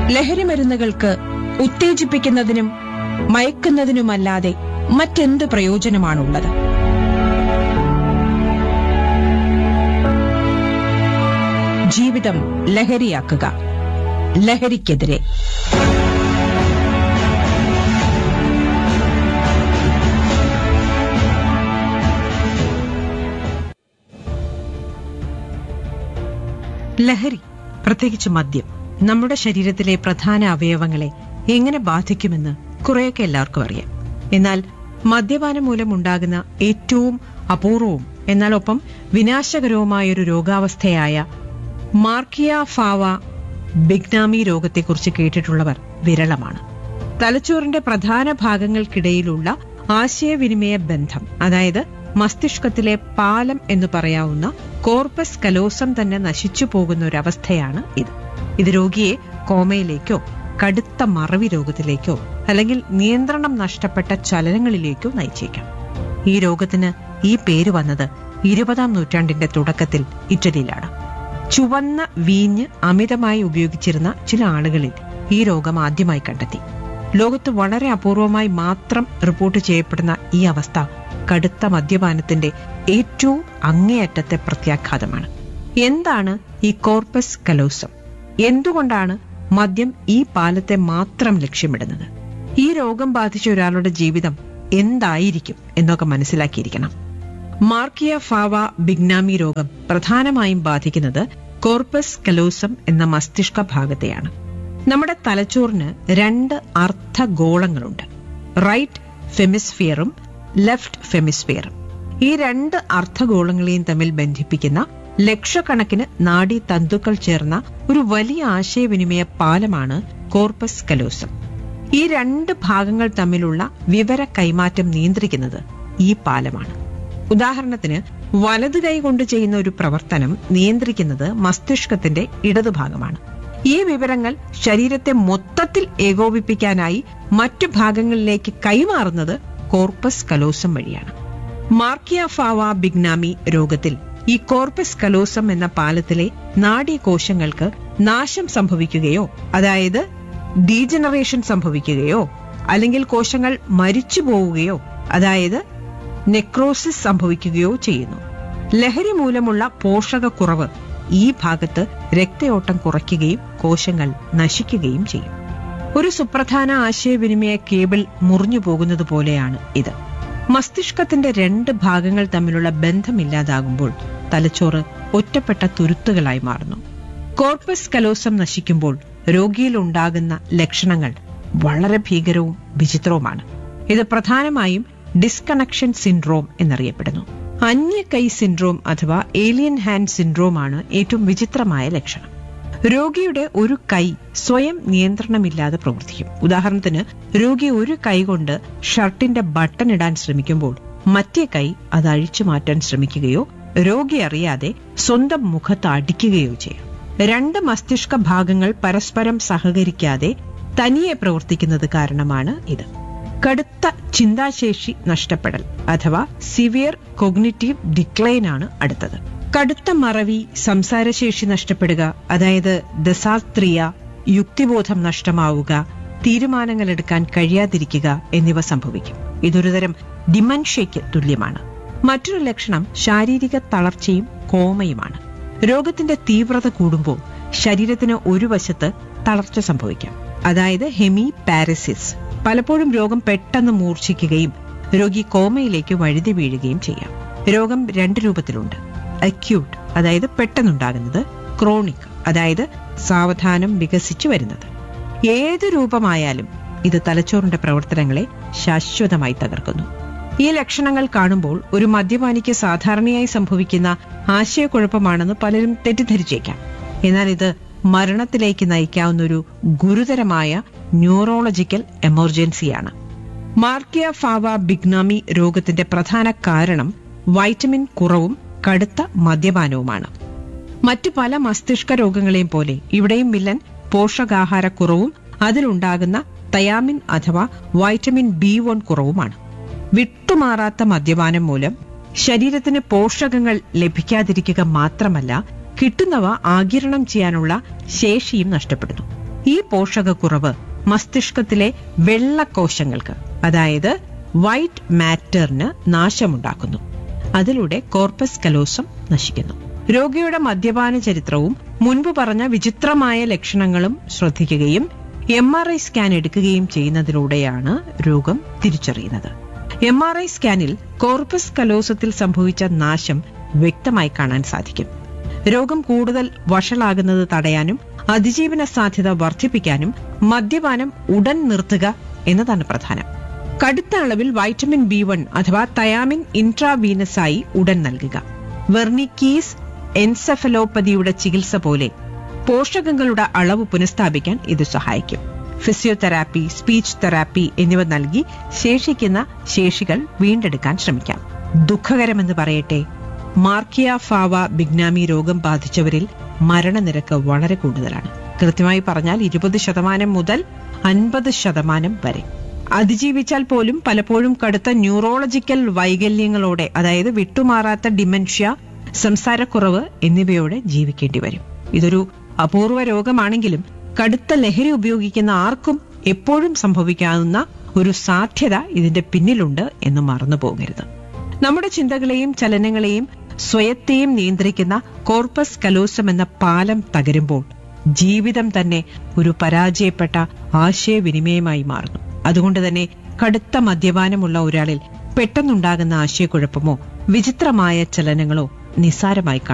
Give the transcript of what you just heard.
ലഹരി മരുന്നുകൾക്ക് ഉത്തേജിപ്പിക്കുന്നതിനും മയക്കുന്നതിനുമല്ലാതെ മറ്റെന്ത് പ്രയോജനമാണുള്ളത് ജീവിതം ലഹരിയാക്കുക ലഹരിക്കെതിരെ ലഹരി പ്രത്യേകിച്ച് മദ്യം നമ്മുടെ ശരീരത്തിലെ പ്രധാന അവയവങ്ങളെ എങ്ങനെ ബാധിക്കുമെന്ന് കുറെയൊക്കെ എല്ലാവർക്കും അറിയാം എന്നാൽ മദ്യപാനം മൂലം ഉണ്ടാകുന്ന ഏറ്റവും അപൂർവവും എന്നാൽ ഒപ്പം വിനാശകരവുമായൊരു രോഗാവസ്ഥയായ മാർക്കിയ ഫാവ ബിഗ്നാമി രോഗത്തെക്കുറിച്ച് കേട്ടിട്ടുള്ളവർ വിരളമാണ് തലച്ചോറിന്റെ പ്രധാന ഭാഗങ്ങൾക്കിടയിലുള്ള ആശയവിനിമയ ബന്ധം അതായത് മസ്തിഷ്കത്തിലെ പാലം എന്ന് പറയാവുന്ന കോർപ്പസ് കലോസം തന്നെ നശിച്ചു പോകുന്ന ഒരവസ്ഥയാണ് ഇത് ഇത് രോഗിയെ കോമയിലേക്കോ കടുത്ത മറവി രോഗത്തിലേക്കോ അല്ലെങ്കിൽ നിയന്ത്രണം നഷ്ടപ്പെട്ട ചലനങ്ങളിലേക്കോ നയിച്ചേക്കാം ഈ രോഗത്തിന് ഈ പേര് വന്നത് ഇരുപതാം നൂറ്റാണ്ടിന്റെ തുടക്കത്തിൽ ഇറ്റലിയിലാണ് ചുവന്ന വീഞ്ഞ് അമിതമായി ഉപയോഗിച്ചിരുന്ന ചില ആളുകളിൽ ഈ രോഗം ആദ്യമായി കണ്ടെത്തി ലോകത്ത് വളരെ അപൂർവമായി മാത്രം റിപ്പോർട്ട് ചെയ്യപ്പെടുന്ന ഈ അവസ്ഥ കടുത്ത മദ്യപാനത്തിന്റെ ഏറ്റവും അങ്ങേയറ്റത്തെ പ്രത്യാഘാതമാണ് എന്താണ് ഈ കോർപ്പസ് കലോസം എന്തുകൊണ്ടാണ് മദ്യം ഈ പാലത്തെ മാത്രം ലക്ഷ്യമിടുന്നത് ഈ രോഗം ബാധിച്ച ഒരാളുടെ ജീവിതം എന്തായിരിക്കും എന്നൊക്കെ മനസ്സിലാക്കിയിരിക്കണം മാർക്കിയ ഫാവ ബിഗ്നാമി രോഗം പ്രധാനമായും ബാധിക്കുന്നത് കോർപ്പസ് കലോസം എന്ന മസ്തിഷ്ക ഭാഗത്തെയാണ് നമ്മുടെ തലച്ചോറിന് രണ്ട് അർദ്ധഗോളങ്ങളുണ്ട് റൈറ്റ് ഫെമിസ്ഫിയറും ലെഫ്റ്റ് ഫെമിസ്ഫിയറും ഈ രണ്ട് അർദ്ധഗോളങ്ങളെയും തമ്മിൽ ബന്ധിപ്പിക്കുന്ന ലക്ഷക്കണക്കിന് നാഡീ തന്തുക്കൾ ചേർന്ന ഒരു വലിയ ആശയവിനിമയ പാലമാണ് കോർപ്പസ് കലോസം ഈ രണ്ട് ഭാഗങ്ങൾ തമ്മിലുള്ള വിവര കൈമാറ്റം നിയന്ത്രിക്കുന്നത് ഈ പാലമാണ് ഉദാഹരണത്തിന് വലതു കൈ കൊണ്ട് ചെയ്യുന്ന ഒരു പ്രവർത്തനം നിയന്ത്രിക്കുന്നത് മസ്തിഷ്കത്തിന്റെ ഇടതുഭാഗമാണ് ഈ വിവരങ്ങൾ ശരീരത്തെ മൊത്തത്തിൽ ഏകോപിപ്പിക്കാനായി മറ്റു ഭാഗങ്ങളിലേക്ക് കൈമാറുന്നത് കോർപ്പസ് കലോസം വഴിയാണ് മാർക്കിയ ഫാവ ബിഗ്നാമി രോഗത്തിൽ ഈ കോർപ്പസ് കലോസം എന്ന പാലത്തിലെ നാഡീകോശങ്ങൾക്ക് നാശം സംഭവിക്കുകയോ അതായത് ഡീജനറേഷൻ സംഭവിക്കുകയോ അല്ലെങ്കിൽ കോശങ്ങൾ മരിച്ചു പോവുകയോ അതായത് നെക്രോസിസ് സംഭവിക്കുകയോ ചെയ്യുന്നു ലഹരി മൂലമുള്ള പോഷകക്കുറവ് ഈ ഭാഗത്ത് രക്തയോട്ടം കുറയ്ക്കുകയും കോശങ്ങൾ നശിക്കുകയും ചെയ്യും ഒരു സുപ്രധാന ആശയവിനിമയ കേബിൾ മുറിഞ്ഞു പോകുന്നത് പോലെയാണ് ഇത് മസ്തിഷ്കത്തിന്റെ രണ്ട് ഭാഗങ്ങൾ തമ്മിലുള്ള ബന്ധമില്ലാതാകുമ്പോൾ തലച്ചോറ് ഒറ്റപ്പെട്ട തുരുത്തുകളായി മാറുന്നു കോർപ്പസ് കലോസം നശിക്കുമ്പോൾ രോഗിയിൽ ഉണ്ടാകുന്ന ലക്ഷണങ്ങൾ വളരെ ഭീകരവും വിചിത്രവുമാണ് ഇത് പ്രധാനമായും ഡിസ്കണക്ഷൻ സിൻഡ്രോം എന്നറിയപ്പെടുന്നു അന്യകൈ സിൻഡ്രോം അഥവാ ഏലിയൻ ഹാൻഡ് സിൻഡ്രോം ആണ് ഏറ്റവും വിചിത്രമായ ലക്ഷണം രോഗിയുടെ ഒരു കൈ സ്വയം നിയന്ത്രണമില്ലാതെ പ്രവർത്തിക്കും ഉദാഹരണത്തിന് രോഗി ഒരു കൈ കൊണ്ട് ഷർട്ടിന്റെ ബട്ടൺ ഇടാൻ ശ്രമിക്കുമ്പോൾ മറ്റേ കൈ അത് അഴിച്ചു മാറ്റാൻ ശ്രമിക്കുകയോ രോഗി അറിയാതെ സ്വന്തം മുഖത്ത് അടിക്കുകയോ ചെയ്യും രണ്ട് മസ്തിഷ്ക ഭാഗങ്ങൾ പരസ്പരം സഹകരിക്കാതെ തനിയെ പ്രവർത്തിക്കുന്നത് കാരണമാണ് ഇത് കടുത്ത ചിന്താശേഷി നഷ്ടപ്പെടൽ അഥവാ സിവിയർ കൊഗ്നിറ്റീവ് ഡിക്ലൈൻ ആണ് അടുത്തത് കടുത്ത മറവി സംസാരശേഷി നഷ്ടപ്പെടുക അതായത് ദശാസ്ത്രീയ യുക്തിബോധം നഷ്ടമാവുക തീരുമാനങ്ങൾ എടുക്കാൻ കഴിയാതിരിക്കുക എന്നിവ സംഭവിക്കും ഇതൊരുതരം ഡിമൻഷ്യയ്ക്ക് തുല്യമാണ് മറ്റൊരു ലക്ഷണം ശാരീരിക തളർച്ചയും കോമയുമാണ് രോഗത്തിന്റെ തീവ്രത കൂടുമ്പോൾ ശരീരത്തിന് ഒരു വശത്ത് തളർച്ച സംഭവിക്കാം അതായത് ഹെമി പാരസിസ് പലപ്പോഴും രോഗം പെട്ടെന്ന് മൂർച്ഛിക്കുകയും രോഗി കോമയിലേക്ക് വഴുതി വീഴുകയും ചെയ്യാം രോഗം രണ്ട് രൂപത്തിലുണ്ട് അക്യൂട്ട് അതായത് പെട്ടെന്നുണ്ടാകുന്നത് ക്രോണിക് അതായത് സാവധാനം വികസിച്ചു വരുന്നത് ഏത് രൂപമായാലും ഇത് തലച്ചോറിന്റെ പ്രവർത്തനങ്ങളെ ശാശ്വതമായി തകർക്കുന്നു ഈ ലക്ഷണങ്ങൾ കാണുമ്പോൾ ഒരു മദ്യപാനിക്ക് സാധാരണയായി സംഭവിക്കുന്ന ആശയക്കുഴപ്പമാണെന്ന് പലരും തെറ്റിദ്ധരിച്ചേക്കാം എന്നാൽ ഇത് മരണത്തിലേക്ക് നയിക്കാവുന്ന ഒരു ഗുരുതരമായ ന്യൂറോളജിക്കൽ എമർജൻസിയാണ് മാർക്കിയ ഫാവ ബിഗ്നാമി രോഗത്തിന്റെ പ്രധാന കാരണം വൈറ്റമിൻ കുറവും കടുത്ത മദ്യപാനവുമാണ് മറ്റു പല മസ്തിഷ്ക രോഗങ്ങളെയും പോലെ ഇവിടെയും വില്ലൻ പോഷകാഹാരക്കുറവും അതിലുണ്ടാകുന്ന തയാമിൻ അഥവാ വൈറ്റമിൻ ബി വൺ കുറവുമാണ് വിട്ടുമാറാത്ത മദ്യപാനം മൂലം ശരീരത്തിന് പോഷകങ്ങൾ ലഭിക്കാതിരിക്കുക മാത്രമല്ല കിട്ടുന്നവ ആകിരണം ചെയ്യാനുള്ള ശേഷിയും നഷ്ടപ്പെടുന്നു ഈ പോഷകക്കുറവ് മസ്തിഷ്കത്തിലെ വെള്ളക്കോശങ്ങൾക്ക് അതായത് വൈറ്റ് മാറ്ററിന് നാശമുണ്ടാക്കുന്നു അതിലൂടെ കോർപ്പസ് കലോസം നശിക്കുന്നു രോഗിയുടെ മദ്യപാന ചരിത്രവും മുൻപ് പറഞ്ഞ വിചിത്രമായ ലക്ഷണങ്ങളും ശ്രദ്ധിക്കുകയും എം ആർ ഐ സ്കാൻ എടുക്കുകയും ചെയ്യുന്നതിലൂടെയാണ് രോഗം തിരിച്ചറിയുന്നത് എം ആർ ഐ സ്കാനിൽ കോർപ്പസ് കലോസത്തിൽ സംഭവിച്ച നാശം വ്യക്തമായി കാണാൻ സാധിക്കും രോഗം കൂടുതൽ വഷളാകുന്നത് തടയാനും അതിജീവന സാധ്യത വർദ്ധിപ്പിക്കാനും മദ്യപാനം ഉടൻ നിർത്തുക എന്നതാണ് പ്രധാനം കടുത്ത അളവിൽ വൈറ്റമിൻ ബി വൺ അഥവാ തയാമിൻ ഇൻട്രാവീനസായി ഉടൻ നൽകുക വെർണിക്കീസ് എൻസെഫലോപ്പതിയുടെ ചികിത്സ പോലെ പോഷകങ്ങളുടെ അളവ് പുനഃസ്ഥാപിക്കാൻ ഇത് സഹായിക്കും ഫിസിയോതെറാപ്പി സ്പീച്ച് തെറാപ്പി എന്നിവ നൽകി ശേഷിക്കുന്ന ശേഷികൾ വീണ്ടെടുക്കാൻ ശ്രമിക്കാം ദുഃഖകരമെന്ന് പറയട്ടെ മാർക്കിയ ഫാവ ബിഗ്നാമി രോഗം ബാധിച്ചവരിൽ മരണനിരക്ക് വളരെ കൂടുതലാണ് കൃത്യമായി പറഞ്ഞാൽ ഇരുപത് ശതമാനം മുതൽ അൻപത് ശതമാനം വരെ അതിജീവിച്ചാൽ പോലും പലപ്പോഴും കടുത്ത ന്യൂറോളജിക്കൽ വൈകല്യങ്ങളോടെ അതായത് വിട്ടുമാറാത്ത ഡിമെൻഷ്യ സംസാരക്കുറവ് എന്നിവയോടെ ജീവിക്കേണ്ടി വരും ഇതൊരു അപൂർവ രോഗമാണെങ്കിലും കടുത്ത ലഹരി ഉപയോഗിക്കുന്ന ആർക്കും എപ്പോഴും സംഭവിക്കാവുന്ന ഒരു സാധ്യത ഇതിന്റെ പിന്നിലുണ്ട് എന്ന് മറന്നു പോകരുത് നമ്മുടെ ചിന്തകളെയും ചലനങ്ങളെയും സ്വയത്തെയും നിയന്ത്രിക്കുന്ന കോർപ്പസ് കലോസം എന്ന പാലം തകരുമ്പോൾ ജീവിതം തന്നെ ഒരു പരാജയപ്പെട്ട ആശയവിനിമയമായി മാറുന്നു അതുകൊണ്ട് തന്നെ കടുത്ത മദ്യപാനമുള്ള ഒരാളിൽ പെട്ടെന്നുണ്ടാകുന്ന ആശയക്കുഴപ്പമോ വിചിത്രമായ ചലനങ്ങളോ നിസ്സാരമായി കാണാം